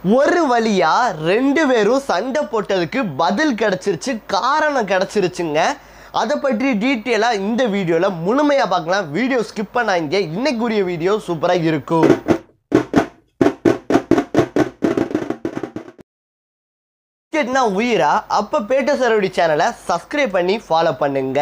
ஒரு வழியா ரெண்டு பேரும் சண்டை போட்டதுக்கு பதில் கிடைச்சிருச்சு காரணம் கிடைச்சிருச்சுங்க அதை பற்றி டீட்டெயிலாக இந்த வீடியோவில் முழுமையாக பார்க்கலாம் வீடியோ ஸ்கிப் பண்ணாங்க இன்னைக்குரிய வீடியோ சூப்பராக இருக்கும் கிரிக்கெட்னா உயிரா அப்போ பேட்ட சரவடி சேனலை சப்ஸ்கிரைப் பண்ணி ஃபாலோ பண்ணுங்க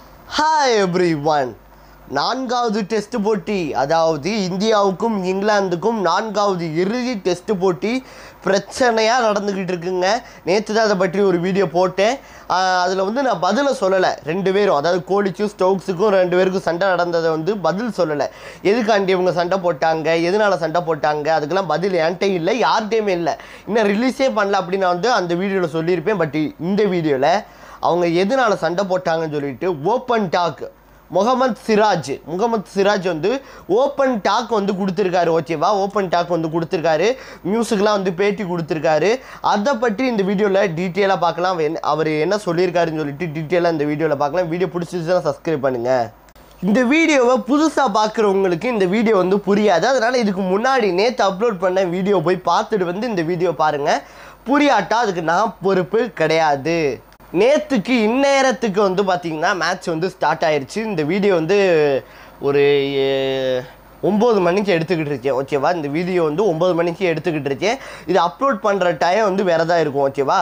ஹாய் எவ்ரி ஒன் நான்காவது டெஸ்ட் போட்டி அதாவது இந்தியாவுக்கும் இங்கிலாந்துக்கும் நான்காவது இறுதி டெஸ்ட் போட்டி பிரச்சனையாக நடந்துக்கிட்டு இருக்குங்க நேற்று தான் அதை பற்றி ஒரு வீடியோ போட்டேன் அதில் வந்து நான் பதிலை சொல்லலை ரெண்டு பேரும் அதாவது கோலிக்கும் ஸ்டோக்ஸுக்கும் ரெண்டு பேருக்கும் சண்டை நடந்ததை வந்து பதில் சொல்லலை எதுக்காண்டி இவங்க சண்டை போட்டாங்க எதனால சண்டை போட்டாங்க அதுக்கெல்லாம் பதில் என்கிட்ட இல்லை யார்கிட்டையுமே இல்லை இன்னும் ரிலீஸே பண்ணல அப்படின்னு நான் வந்து அந்த வீடியோவில் சொல்லியிருப்பேன் பட் இந்த வீடியோவில் அவங்க எதனால சண்டை போட்டாங்கன்னு சொல்லிட்டு ஓப்பன் டாக் முகமது சிராஜ் முகமது சிராஜ் வந்து ஓப்பன் டாக் வந்து கொடுத்துருக்காரு ஓகேவா ஓப்பன் டாக் வந்து கொடுத்துருக்காரு மியூசிக்லாம் வந்து பேட்டி கொடுத்துருக்காரு அதை பற்றி இந்த வீடியோவில் டீட்டெயிலாக பார்க்கலாம் அவர் என்ன- அவர் என்ன சொல்லியிருக்காருன்னு சொல்லிட்டு டீட்டெயிலாக இந்த வீடியோவில் பார்க்கலாம் வீடியோ பிடிச்சிருச்சுன்னா சப்ஸ்கிரைப் பண்ணுங்கள் இந்த வீடியோவை புதுசாக பார்க்குறவங்களுக்கு இந்த வீடியோ வந்து புரியாது அதனால் இதுக்கு முன்னாடி நேற்று அப்லோட் பண்ண வீடியோ போய் பார்த்துட்டு வந்து இந்த வீடியோ பாருங்கள் புரியாட்டா அதுக்கு நான் பொறுப்பு கிடையாது நேற்றுக்கு இந்நேரத்துக்கு வந்து பார்த்திங்கன்னா மேட்ச் வந்து ஸ்டார்ட் ஆயிருச்சு இந்த வீடியோ வந்து ஒரு எ- ஒம்பது மணிக்கு எடுத்துக்கிட்டு இருக்கேன் ஓகேவா இந்த வீடியோ வந்து ஒம்பது மணிக்கு எடுத்துக்கிட்டு இருக்கேன் இது அப்லோட் பண்ணுற டைம் வந்து வேறு தான் இருக்கும் ஓகேவா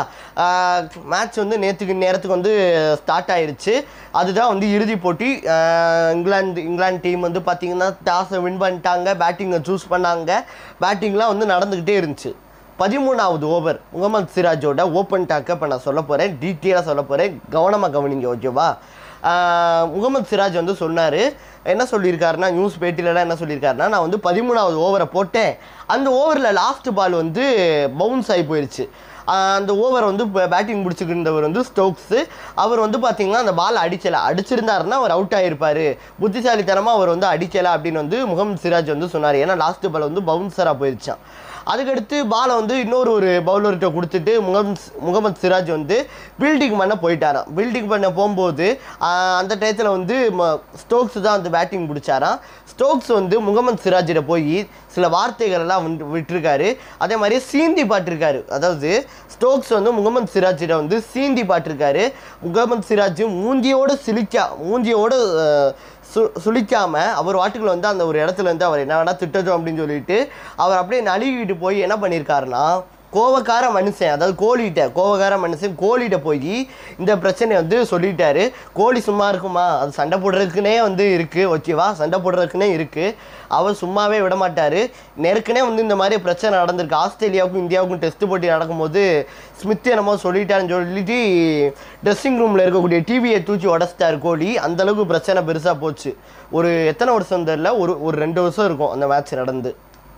மேட்ச் வந்து நேற்றுக்கு நேரத்துக்கு வந்து ஸ்டார்ட் ஆயிருச்சு அதுதான் வந்து இறுதிப் போட்டி ஆஹ் இங்கிலாந்து இங்கிலாந்து டீம் வந்து பார்த்திங்கன்னா டாஸை வின் பண்ணிட்டாங்க பேட்டிங்கை சூஸ் பண்ணாங்க பேட்டிங்லாம் வந்து நடந்துக்கிட்டே இருந்துச்சு பதிமூணாவது ஓவர் முகமது சிராஜோட ஓப்பன் டாக்கை இப்போ நான் சொல்ல போகிறேன் டீட்டெயிலாக சொல்ல போகிறேன் கவனமாக கவனிங்க ஓகேவா ஆஹ் முகமது சிராஜ் வந்து சொன்னார் என்ன சொல்லியிருக்காருன்னா நியூஸ் பேட்டிலலாம் என்ன சொல்லியிருக்காருன்னா நான் வந்து பதிமூணாவது ஓவரை போட்டேன் அந்த ஓவரில் லாஸ்ட் பால் வந்து பவுன்ஸ் ஆகி போயிடுச்சு ஆஹ் அந்த ஓவர் வந்து பேட்டிங் பிடிச்சிக்கிருந்தவர் வந்து ஸ்டோக்ஸு அவர் வந்து பார்த்தீங்கன்னா அந்த பால் அடிச்சலை அடிச்சிருந்தாருன்னா அவர் அவுட் ஆகிருப்பார் புத்திசாலித்தனமாக அவர் வந்து அடிக்கலை அப்படின்னு வந்து முகமது சிராஜ் வந்து சொன்னார் ஏன்னா லாஸ்ட் பால் வந்து பவுன்சராக போயிடுச்சான் அதுக்கடுத்து பாலை வந்து இன்னொரு ஒரு பவுலர்கிட்ட கொடுத்துட்டு முகமது முகமது சிராஜ் வந்து பில்டிங் பண்ண போயிட்டாராம் பில்டிங் பண்ண போகும்போது ஆஹ், அந்த டயத்தில் வந்து ம- ஸ்டோக்ஸ் தான் வந்து பேட்டிங் பிடிச்சாராம் ஸ்டோக்ஸ் வந்து முகமது சிராஜிட போய் சில வார்த்தைகள் எல்லாம் வந்து விட்டுருக்காரு அதே மாதிரி சீந்தி பாட்டிருக்காரு அதாவது ஸ்டோக்ஸ் வந்து முகமது சிராஜிட வந்து சீந்தி பாட்டிருக்காரு முகமது சிராஜ் மூஞ்சியோட சிலிக்கா மூஞ்சியோட ஆஹ், சு சுளிக்காம அவர் வாட்டுக்குள்ள வந்து அந்த ஒரு இடத்துல வந்து அவர் என்ன வேணா திட்டட்டும் அப்படின்னு சொல்லிட்டு அவர் அப்படியே நழுவிட்டு போய் என்ன பண்ணியிருக்காருன்னா கோவக்கார மனுஷன் அதாவது கோழிகிட்ட கோவக்கார மனுஷன் கோழிகிட்ட போய் இந்த பிரச்சனையை வந்து சொல்லிட்டாரு கோழி சும்மா இருக்குமா அது சண்டை போடுறதுக்குனே வந்து இருக்குது ஓகேவா சண்டை போடுறதுக்குனே இருக்குது அவர் சும்மாவே விட மாட்டார் நெருக்குனே வந்து இந்த மாதிரி பிரச்சனை நடந்திருக்கு ஆஸ்திரேலியாவுக்கும் இந்தியாவுக்கும் டெஸ்ட் போட்டி நடக்கும்போது ஸ்மித் என்னமோ சொல்லிட்டாருன்னு சொல்லிட்டு ட்ரெஸ்ஸிங் ரூமில் இருக்கக்கூடிய டிவியை தூக்கி உடச்சிட்டாரு கோலி அந்த அளவுக்கு பிரச்சனை பெருசாக போச்சு ஒரு எத்தனை வருஷம் தெரியல ஒரு ஒரு ரெண்டு வருஷம் இருக்கும் அந்த மேட்ச் நடந்து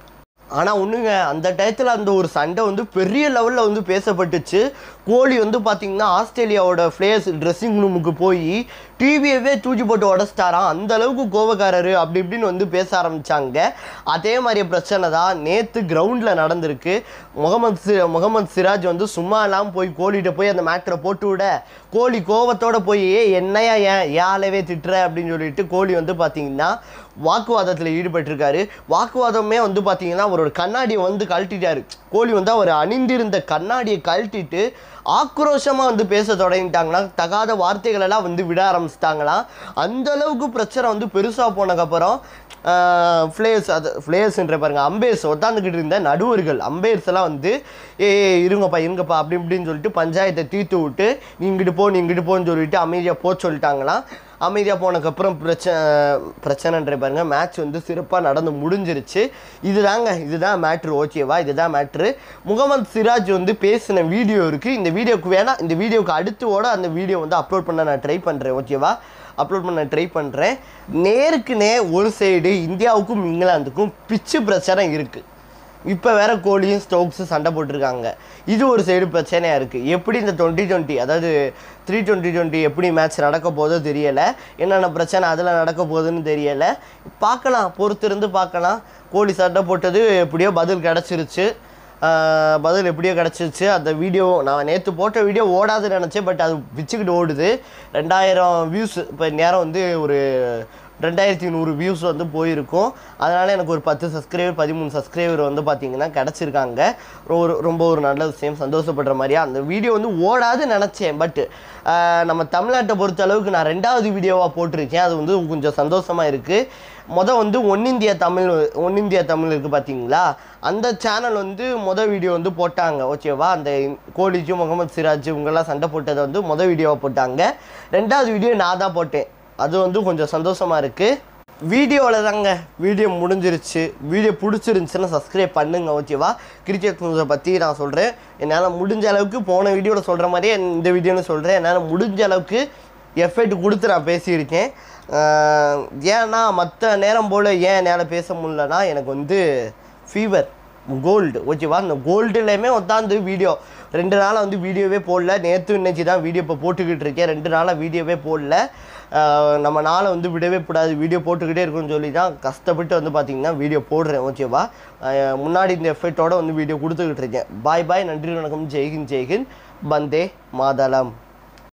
ஆனால் ஒன்றுங்க அந்த டயத்தில் அந்த ஒரு சண்டை வந்து பெரிய லெவலில் வந்து பேசப்பட்டுச்சு கோலி வந்து பார்த்தீங்கன்னா ஆஸ்திரேலியாவோட பிளேயர்ஸ் ட்ரெஸ்ஸிங் ரூமுக்கு போய் டிவியவே தூக்கி போட்டு உடச்சிட்டாராம் அந்த அளவுக்கு கோவக்காரரு அப்படி இப்படின்னு வந்து பேச ஆரம்பிச்சாங்க அதே மாதிரி பிரச்சனை தான் நேற்று கிரவுண்டில் நடந்திருக்கு முகமது சி முகமது சிராஜ் வந்து சும்மா இல்லாமல் போய் கோலிகிட்ட போய் அந்த மேட்டரை போட்டு விட கோலி கோவத்தோட போய் "ஏ, என்னையா ஏன் ஏழவே திட்டுற அப்படின்னு சொல்லிட்டு கோலி வந்து பார்த்தீங்கன்னா வாக்குவாதத்தில் ஈடுபட்டிருக்காரு வாக்குவாதமே வந்து பார்த்தீங்கன்னா அவரோட கண்ணாடியை வந்து கழட்டிட்டாரு கோலி வந்து அவர் அணிந்திருந்த கண்ணாடியை கழட்டிட்டு ஆக்ரோஷமாக வந்து பேச தொடங்கிட்டாங்கன்னா தகாத வார்த்தைகள் எல்லாம் வந்து விட ஆரம்பிச்சிட்டாங்களாம் அந்த அளவுக்கு பிரச்சனை வந்து பெருசாக போனதுக்கப்புறம் ஃப்ளேயர்ஸ் அது ஃப்ளேயர்ஸ்ன்ற பாருங்க அம்பேர்ஸ் உட்காந்துக்கிட்டு இருந்த நடுவர்கள் அம்பேர்ஸ் எல்லாம் வந்து ஏ ஏ, இருங்கப்பா இருங்கப்பா அப்படி இப்படின்னு சொல்லிட்டு பஞ்சாயத்தை தீர்த்து விட்டு நீ இங்கிட்டு போ நீ இங்கிட்டு போன்னு சொல்லிட்டு அமைதியாக போ சொல்லிட்டாங்களாம் அமைதியாக போனதுக்கப்புறம் பிரச்சனை பிரச்சனைன்ற பாருங்க மேட்ச் வந்து சிறப்பாக நடந்து முடிஞ்சிருச்சு இதுதாங்க இதுதான் மேட்ரு ஓகேவா இதுதான் மேட்ரு முகமது சிராஜ் வந்து பேசின வீடியோ இருக்குது இந்த வீடியோக்கு வேணால் இந்த வீடியோக்கு அடுத்து ஓட அந்த வீடியோ வந்து அப்லோட் பண்ண நான் ட்ரை பண்ணுறேன் ஓகேவா அப்லோட் பண்ண ட்ரை பண்ணுறேன் நேருக்கு நேர் ஒரு சைடு இந்தியாவுக்கும் இங்கிலாந்துக்கும் பிச்சு பிரச்சனை இருக்குது இப்போ வேற கோலியும் ஸ்டோக்ஸும் சண்டை போட்டிருக்காங்க இது ஒரு சைடு பிரச்சனையாக இருக்குது எப்படி இந்த டுவெண்ட்டி டுவெண்ட்டி அதாவது த்ரீ டுவெண்ட்டி டுவெண்ட்டி எப்படி மேட்ச் நடக்க போதோ தெரியலை என்னென்ன பிரச்சனை அதில் நடக்க போகுதுன்னு தெரியலை பார்க்கலாம் பொறுத்திருந்து பார்க்கலாம் கோலி சண்டை போட்டது எப்படியோ பதில் கிடச்சிருச்சு ஆஹ் பதில் எப்படியோ கிடச்சிருச்சு அந்த வீடியோ நான் நேற்று போட்ட வீடியோ ஓடாதுன்னு நினச்சேன் பட் அது பிச்சுக்கிட்டு ஓடுது ரெண்டாயிரம் வியூஸ் இப்போ நேரம் வந்து ஒரு ரெண்டாயிரத்தி நூறு வியூஸ் வந்து போயிருக்கும் அதனால் எனக்கு ஒரு பத்து சப்ஸ்கிரைபர் பதிமூணு சப்ஸ்கிரைபர் வந்து பார்த்தீங்கன்னா கிடச்சிருக்காங்க ஒரு ரொம்ப ஒரு நல்ல விஷயம் சந்தோஷப்படுற மாதிரியா அந்த வீடியோ வந்து ஓடாது நினச்சேன் பட் நம்ம தமிழ்நாட்டை பொறுத்த அளவுக்கு நான் ரெண்டாவது வீடியோவாக போட்டிருக்கேன் அது வந்து கொஞ்சம் சந்தோஷமாக இருக்குது மொதல் வந்து ஒன்னிந்தியா தமிழ் ஒன்னிந்தியா தமிழ் இருக்குது பார்த்தீங்களா அந்த சேனல் வந்து மொதல் வீடியோ வந்து போட்டாங்க ஓகேவா அந்த கோலிஜு முகமது சிராஜ் இவங்கெல்லாம் சண்டை போட்டதை வந்து மொதல் வீடியோவாக போட்டாங்க ரெண்டாவது வீடியோ நான் தான் போட்டேன் அது வந்து கொஞ்சம் சந்தோஷமாக இருக்குது வீடியோவில் தாங்க வீடியோ முடிஞ்சிருச்சு வீடியோ பிடிச்சிருந்துச்சுன்னா சப்ஸ்கிரைப் பண்ணுங்க ஓகேவா கிரிக்கெட் நியூஸை பற்றி நான் சொல்கிறேன் என்னால் முடிஞ்ச அளவுக்கு போன வீடியோவில் சொல்கிற மாதிரியே இந்த வீடியோன்னு சொல்கிறேன் என்னால் முடிஞ்ச அளவுக்கு எஃபெக்ட் கொடுத்து நான் பேசியிருக்கேன் ஆஹ் ஏன்னா மற்ற நேரம் போல் ஏன் என்னால் பேச முடியலன்னா எனக்கு வந்து ஃபீவர் கோல்டு ஓகேவா அந்த கோல்டுலேயுமே உட்காந்து வீடியோ ரெண்டு நாளாக வந்து வீடியோவே போடல நேற்று இன்னைக்கு தான் வீடியோ இப்போ போட்டுக்கிட்டு இருக்கேன் ரெண்டு நாளாக வீடியோவே போடல ஆஹ் நம்ம நாளை வந்து விடவே கூடாது வீடியோ போட்டுக்கிட்டே இருக்குன்னு சொல்லி தான் கஷ்டப்பட்டு வந்து பார்த்தீங்கன்னா வீடியோ போடுறேன் ஓகேவா ஆஹ் முன்னாடி இந்த எஃபெக்டோட வந்து வீடியோ கொடுத்துக்கிட்டு இருக்கேன் பாய் பாய் நன்றி வணக்கம் ஜெய்ஹிந்த் ஜெய்ஹிந்த் பந்தே மாதளம்